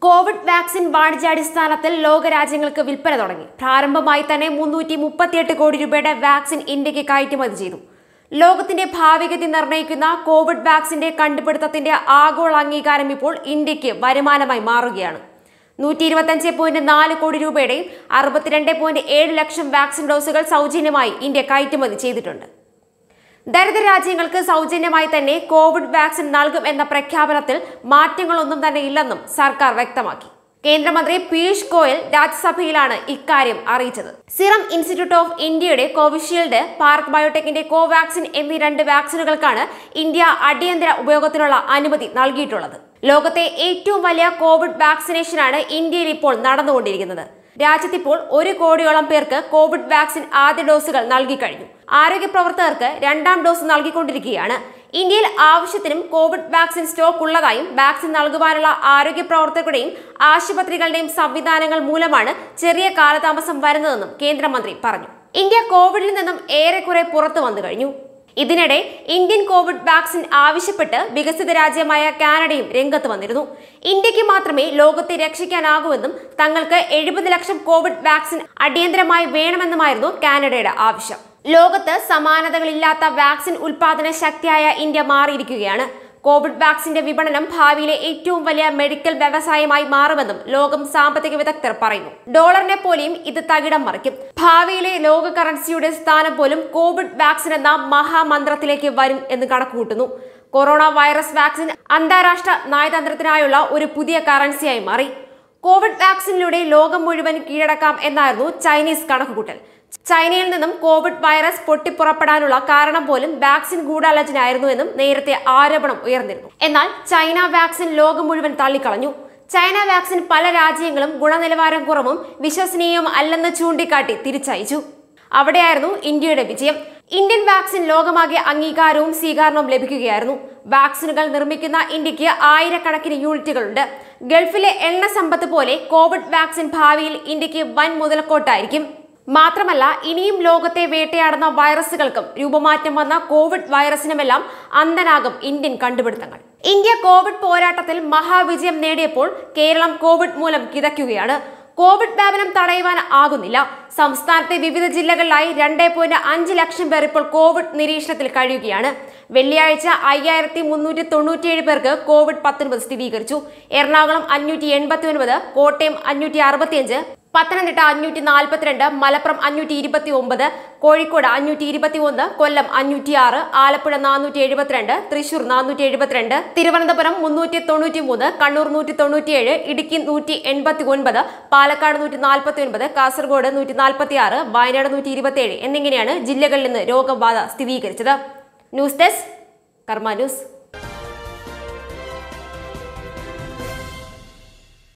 Covid vaccine വാണിജ്യാടിസ്ഥാനത്തിൽ ലോകരാജ്യങ്ങൾക്ക് വിൽപ്പന തുടങ്ങി പ്രാരംഭമായി തന്നെ മുന്നൂറ്റി മുപ്പത്തിയെട്ട് കോടി രൂപയുടെ വാക്സിൻ ഇന്ത്യക്ക് കയറ്റുമതി ചെയ്തു ലോകത്തിന്റെ ഭാവിഗതി നിർണ്ണയിക്കുന്ന കോവിഡ് വാക്സിന്റെ കണ്ടുപിടുത്തത്തിന്റെ ആഗോള അംഗീകാരം ഇപ്പോൾ ഇന്ത്യക്ക് വരുമാനമായി മാറുകയാണ് നൂറ്റി ഇരുപത്തഞ്ച് പോയിന്റ് നാല് കോടി രൂപയുടെയും അറുപത്തിരണ്ട് പോയിന്റ് ഏഴ് ലക്ഷം വാക്സിൻ ഡോസുകൾ സൗജന്യമായി ഇന്ത്യ കയറ്റുമതി ചെയ്തിട്ടുണ്ട് ദരിദ്ര രാജ്യങ്ങൾക്ക് സൗജന്യമായി തന്നെ കോവിഡ് വാക്സിൻ നൽകും എന്ന പ്രഖ്യാപനത്തിൽ മാറ്റങ്ങളൊന്നും തന്നെ ഇല്ലെന്നും സർക്കാർ വ്യക്തമാക്കി കേന്ദ്രമന്ത്രി പീയൂഷ് ഗോയൽ രാജ്യസഭയിലാണ് ഇക്കാര്യം അറിയിച്ചത് സിറം ഇൻസ്റ്റിറ്റ്യൂട്ട് ഓഫ് ഇന്ത്യയുടെ കോവിഷീൽഡ് പാർക്ക് ബയോടെക്കിന്റെ കോവാക്സിൻ എന്നീ രണ്ട് വാക്സിനുകൾക്കാണ് ഇന്ത്യ അടിയന്തര ഉപയോഗത്തിനുള്ള അനുമതി നൽകിയിട്ടുള്ളത് ലോകത്തെ ഏറ്റവും വലിയ കോവിഡ് വാക്സിനേഷനാണ് ഇന്ത്യയിൽ ഇപ്പോൾ നടന്നുകൊണ്ടിരിക്കുന്നത് രാജ്യത്തിപ്പോൾ ഒരു കോടിയോളം പേർക്ക് കോവിഡ് വാക്സിൻ ആദ്യ ഡോസുകൾ നൽകിക്കഴിഞ്ഞു ആരോഗ്യ പ്രവർത്തകർക്ക് രണ്ടാം ഡോസ് നൽകിക്കൊണ്ടിരിക്കുകയാണ് ഇന്ത്യയിൽ ആവശ്യത്തിനും കോവിഡ് വാക്സിൻ സ്റ്റോക്ക് ഉള്ളതായും വാക്സിൻ നൽകുവാനുള്ള ആരോഗ്യ പ്രവർത്തകരുടെയും ആശുപത്രികളുടെയും സംവിധാനങ്ങൾ മൂലമാണ് ചെറിയ കാലതാമസം വരുന്നതെന്നും കേന്ദ്രമന്ത്രി പറഞ്ഞു ഇന്ത്യ കോവിഡിൽ നിന്നും ഏറെക്കുറെ പുറത്തു വന്നു കഴിഞ്ഞു ഇതിനിടെ ഇന്ത്യൻ കോവിഡ് വാക്സിൻ ആവശ്യപ്പെട്ട് വികസിത രാജ്യമായ കാനഡയും രംഗത്ത് വന്നിരുന്നു ഇന്ത്യക്ക് മാത്രമേ ലോകത്തെ രക്ഷിക്കാനാകൂവെന്നും തങ്ങൾക്ക് എഴുപത് ലക്ഷം കോവിഡ് വാക്സിൻ അടിയന്തരമായി വേണമെന്നുമായിരുന്നു കാനഡയുടെ ആവശ്യം ലോകത്ത് സമാനതകളില്ലാത്ത വാക്സിൻ ഉൽപാദന ശക്തിയായ ഇന്ത്യ മാറിയിരിക്കുകയാണ് കോവിഡ് വാക്സിന്റെ വിപണനം ഭാവിയിലെ ഏറ്റവും വലിയ മെഡിക്കൽ വ്യവസായമായി മാറുമെന്നും ലോകം സാമ്പത്തിക വിദഗ്ധർ പറയുന്നു ഡോളറിനെ പോലെയും ഇത് തകിടം മറിക്കും ഭാവിയിലെ ലോക കറൻസിയുടെ സ്ഥാനം പോലും കോവിഡ് വാക്സിൻ എന്ന മഹാമന്ത്രത്തിലേക്ക് വരും എന്ന് കണക്കുകൂട്ടുന്നു കൊറോണ വൈറസ് വാക്സിൻ അന്താരാഷ്ട്ര നയതന്ത്രത്തിനായുള്ള ഒരു പുതിയ കറൻസിയായി മാറി കോവിഡ് വാക്സിനിലൂടെ ലോകം മുഴുവൻ കീഴടക്കാം എന്നായിരുന്നു ചൈനീസ് കണക്കുകൂട്ടൽ ചൈനയിൽ നിന്നും കോവിഡ് വൈറസ് പൊട്ടിപ്പുറപ്പെടാനുള്ള കാരണം പോലും വാക്സിൻ ഗൂഢാലോചനയായിരുന്നു എന്നും നേരത്തെ ആരോപണം ഉയർന്നിരുന്നു എന്നാൽ ചൈന വാക്സിൻ ലോകം മുഴുവൻ തള്ളിക്കളഞ്ഞു ചൈന വാക്സിൻ പല രാജ്യങ്ങളും ഗുണനിലവാരം കുറവും വിശ്വസനീയവും അല്ലെന്ന് ചൂണ്ടിക്കാട്ടി തിരിച്ചയച്ചു അവിടെയായിരുന്നു ഇന്ത്യയുടെ വിജയം ഇന്ത്യൻ വാക്സിൻ ലോകമാകെ അംഗീകാരവും സ്വീകരണവും ലഭിക്കുകയായിരുന്നു വാക്സിനുകൾ നിർമ്മിക്കുന്ന ഇന്ത്യക്ക് ആയിരക്കണക്കിന് യൂണിറ്റുകളുണ്ട് ഗൾഫിലെ എണ്ണ സമ്പത്ത് പോലെ കോവിഡ് വാക്സിൻ ഭാവിയിൽ ഇന്ത്യക്ക് വൻ മുതൽക്കോട്ടായിരിക്കും മാത്രമല്ല ഇനിയും ലോകത്തെ വേട്ടയാടുന്ന വൈറസുകൾക്കും രൂപമാറ്റം വന്ന കോവിഡ് വൈറസിനുമെല്ലാം അന്തനാകും ഇന്ത്യൻ കണ്ടുപിടുത്തങ്ങൾ ഇന്ത്യ കോവിഡ് പോരാട്ടത്തിൽ മഹാവിജയം നേടിയപ്പോൾ കേരളം കോവിഡ് മൂലം കിതയ്ക്കുകയാണ് കോവിഡ് വ്യാപനം തടയുവാൻ ആകുന്നില്ല സംസ്ഥാനത്തെ വിവിധ ജില്ലകളിലായി രണ്ടേ പോയിന്റ് അഞ്ച് ലക്ഷം പേർ ഇപ്പോൾ കോവിഡ് നിരീക്ഷണത്തിൽ കഴിയുകയാണ് വെള്ളിയാഴ്ച അയ്യായിരത്തി മുന്നൂറ്റി തൊണ്ണൂറ്റിയേഴ് പേർക്ക് കോവിഡ് പത്തൊൻപത് സ്ഥിരീകരിച്ചു എറണാകുളം അഞ്ഞൂറ്റി എൺപത്തി ഒൻപത് കോട്ടയം അഞ്ഞൂറ്റി അറുപത്തിയഞ്ച് പത്തനംതിട്ട അഞ്ഞൂറ്റി നാൽപ്പത്തിരണ്ട് മലപ്പുറം അഞ്ഞൂറ്റി ഇരുപത്തി ഒമ്പത് കോഴിക്കോട് അഞ്ഞൂറ്റി ഇരുപത്തി ഒന്ന് കൊല്ലം അഞ്ഞൂറ്റി ആറ് ആലപ്പുഴ നാനൂറ്റി എഴുപത്തിരണ്ട് തൃശൂർ നാനൂറ്റി എഴുപത്തിരണ്ട് തിരുവനന്തപുരം മുന്നൂറ്റി തൊണ്ണൂറ്റി മൂന്ന് കണ്ണൂർ നൂറ്റി തൊണ്ണൂറ്റിയേഴ് ഇടുക്കി നൂറ്റി എൺപത്തി ഒൻപത് പാലക്കാട് നൂറ്റി നാൽപ്പത്തി ഒൻപത് കാസർഗോഡ് നൂറ്റി നാൽപ്പത്തി ആറ് വയനാട് നൂറ്റി ഇരുപത്തിയേഴ് എന്നിങ്ങനെയാണ് ജില്ലകളിൽ നിന്ന് രോഗബാധ സ്ഥിരീകരിച്ചത് ന്യൂസ് ഡെസ്ക് കർമ്മ ന്യൂസ്